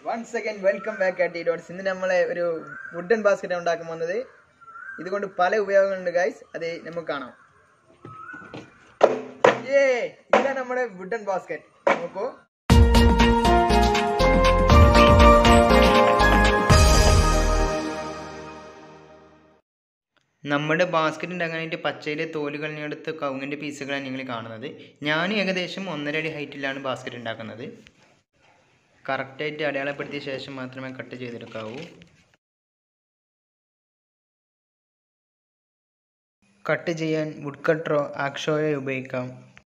once second welcome back at dots ഇന്ന് നമ്മളെ ഒരു വുഡൻ ബാസ്ക്കറ്റ് ഉണ്ടാക്കാൻ വന്നത് ഇതുകൊണ്ട് പല ഉപയോഗങ്ങളുണ്ട് ഗൈസ് അത് നമുക്ക് കാണാം ഏ ഇതാണ് നമ്മുടെ വുഡൻ ബാസ്ക്കറ്റ് നോക്കൂ നമ്മുടെ ബാസ്ക്കറ്റ് ഉണ്ടാക്കാനായിട്ട് പച്ചയിലെ തോല് കളഞ്ഞെടുത്ത് കവുങ്ങിൻ്റെ പീസുകളാണ് നിങ്ങൾ കാണുന്നത് ഞാൻ ഏകദേശം ഒന്നര അടി ഹൈറ്റിലാണ് ബാസ്ക്കറ്റ് ഉണ്ടാക്കുന്നത് കറക്റ്റായിട്ട് അടയാളപ്പെടുത്തിയ ശേഷം മാത്രമേ കട്ട് ചെയ്തെടുക്കാവൂ കട്ട് ചെയ്യാൻ വുഡ് കട്ടറോ ആക്ഷോയോ ഉപയോഗിക്കാം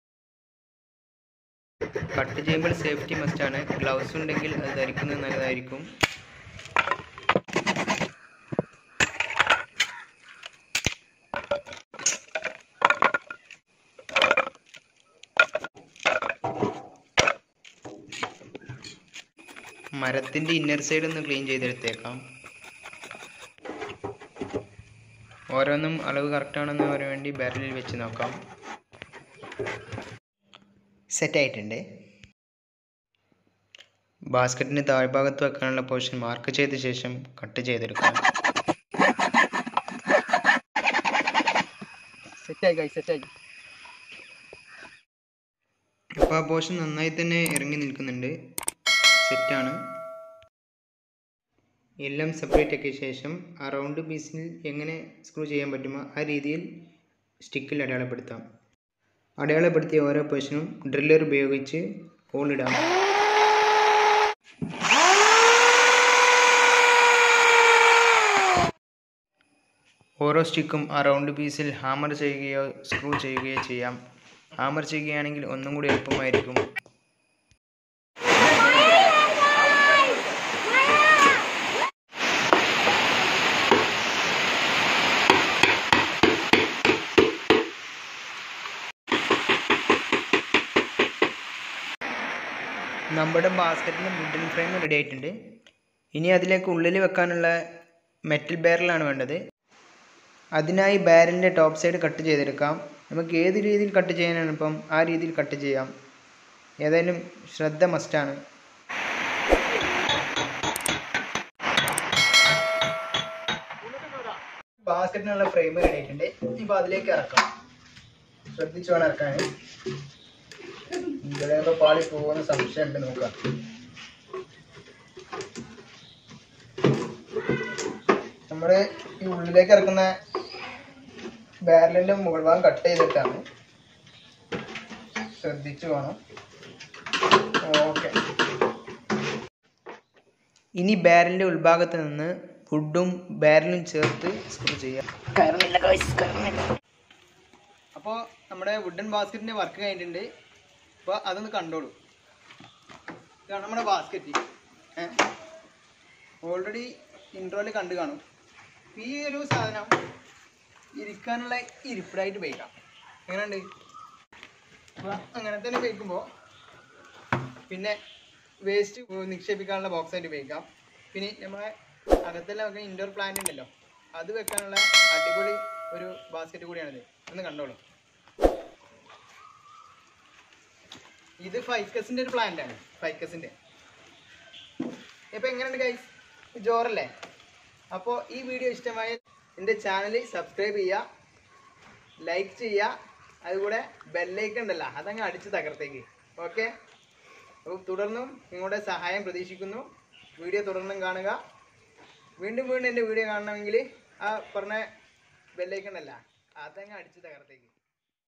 കട്ട് ചെയ്യുമ്പോൾ സേഫ്റ്റി മസ്റ്റാണ് ഗ്ലൗസ് ഉണ്ടെങ്കിൽ അത് ധരിക്കുന്നത് നല്ലതായിരിക്കും മരത്തിൻ്റെ ഇന്നർ സൈഡ് ഒന്ന് ക്ലീൻ ചെയ്തെടുത്തേക്കാം ഓരോന്നും അളവ് കറക്റ്റാണെന്ന് പറയാൻ വേണ്ടി ബാരലിൽ വെച്ച് നോക്കാം സെറ്റ് ആയിട്ടുണ്ട് ബാസ്ക്കറ്റിന് താഴ്ഭാഗത്ത് വെക്കാനുള്ള പോർഷൻ മാർക്ക് ചെയ്ത ശേഷം കട്ട് ചെയ്തെടുക്കാം സെറ്റായി കൈ സെറ്റായി അപ്പോൾ ആ പോർഷൻ നന്നായി തന്നെ ഇറങ്ങി നിൽക്കുന്നുണ്ട് സെറ്റാണ് എല്ലാം സെപ്പറേറ്റ് ആക്കിയ ശേഷം ആ റൗണ്ട് പീസിൽ എങ്ങനെ സ്ക്രൂ ചെയ്യാൻ പറ്റുമോ ആ രീതിയിൽ സ്റ്റിക്കിൽ അടയാളപ്പെടുത്താം അടയാളപ്പെടുത്തിയ ഓരോ പൊസിഷനും ഡ്രില്ലർ ഉപയോഗിച്ച് ഹോളിടാം ഓരോ സ്റ്റിക്കും ആ റൗണ്ട് പീസിൽ ഹാമർ ചെയ്യുകയോ സ്ക്രൂ ചെയ്യുകയോ ചെയ്യാം ഹാമർ ചെയ്യുകയാണെങ്കിൽ ഒന്നും കൂടി എളുപ്പമായിരിക്കും നമ്മുടെ ബാസ്ക്കറ്റിന് വുഡൻ ഫ്രെയിം റെഡി ആയിട്ടുണ്ട് ഇനി അതിലേക്ക് ഉള്ളിൽ വെക്കാനുള്ള മെറ്റൽ ബാരലാണ് വേണ്ടത് അതിനായി ബാരലിൻ്റെ ടോപ്പ് സൈഡ് കട്ട് ചെയ്തെടുക്കാം നമുക്ക് ഏത് രീതിയിൽ കട്ട് ചെയ്യാനാണ് ഇപ്പം ആ രീതിയിൽ കട്ട് ചെയ്യാം ഏതായാലും ശ്രദ്ധ മസ്റ്റാണ് ബാസ്ക്കറ്റിനുള്ള ഫ്രെയിം റെഡി ആയിട്ടുണ്ട് ഇപ്പോൾ അതിലേക്ക് ഇറക്കാം ശ്രദ്ധിച്ചു വേണം ഇറക്കാൻ ഇതിലേതോ പാളി പോകുന്ന സംശയമുണ്ട് നോക്കാം നമ്മുടെ ഈ ഉള്ളിലേക്ക് ഇറക്കുന്ന ബാരലിന്റെ മുകൾ ഭാഗം കട്ട് ചെയ്തിട്ടാണ് ശ്രദ്ധിച്ചു വേണം ഓക്കെ ഇനി ബാരലിന്റെ ഉൾഭാഗത്ത് നിന്ന് ഫുഡും ബാരലും ചേർത്ത് സ്ക്രൂ ചെയ്യാം അപ്പോൾ നമ്മുടെ വുഡൻ ബാസ്ക്കറ്റിന്റെ വർക്ക് കഴിഞ്ഞിട്ടുണ്ട് അപ്പോൾ അതൊന്ന് കണ്ടോളൂ ഇതാണ് നമ്മുടെ ബാസ്ക്കറ്റ് ഓൾറെഡി ഇൻട്രോയിൽ കണ്ടു കാണും ഈ ഒരു സാധനം ഇരിക്കാനുള്ള ഇരിപ്പിടായിട്ട് ഉപയോഗിക്കാം എങ്ങനെയുണ്ട് അപ്പോൾ അങ്ങനെ തന്നെ ഉപയോഗിക്കുമ്പോൾ പിന്നെ വേസ്റ്റ് നിക്ഷേപിക്കാനുള്ള ബോക്സ് ആയിട്ട് ഉപയോഗിക്കാം പിന്നെ നമ്മളെ അകത്തെല്ലാം വെക്കുന്ന ഇൻഡോർ പ്ലാന്റ് ഉണ്ടല്ലോ അത് വെക്കാനുള്ള അടിപൊളി ഒരു ബാസ്ക്കറ്റ് കൂടിയാണിത് ഒന്ന് കണ്ടോളൂ ഇത് ഫൈക്കസിന്റെ ഒരു പ്ലാന്റ് ആണ് ഫൈക്കസിന്റെ ഇപ്പൊ എങ്ങനെയുണ്ട് ഗൈസ് ജോറല്ലേ അപ്പോൾ ഈ വീഡിയോ ഇഷ്ടമായ എൻ്റെ ചാനൽ സബ്സ്ക്രൈബ് ചെയ്യുക ലൈക്ക് ചെയ്യുക അതുകൂടെ ബെല്ലൈക്കൺ ഉണ്ടല്ലോ അതങ്ങ് അടിച്ച് തകർത്തേക്ക് ഓക്കെ അപ്പോൾ തുടർന്നും നിങ്ങളുടെ സഹായം പ്രതീക്ഷിക്കുന്നു വീഡിയോ തുടർന്നും കാണുക വീണ്ടും വീണ്ടും എൻ്റെ വീഡിയോ കാണണമെങ്കിൽ ആ പറഞ്ഞ ബെല്ലൈക്കൺ അല്ല അതങ്ങ് അടിച്ച് തകർത്തേക്ക്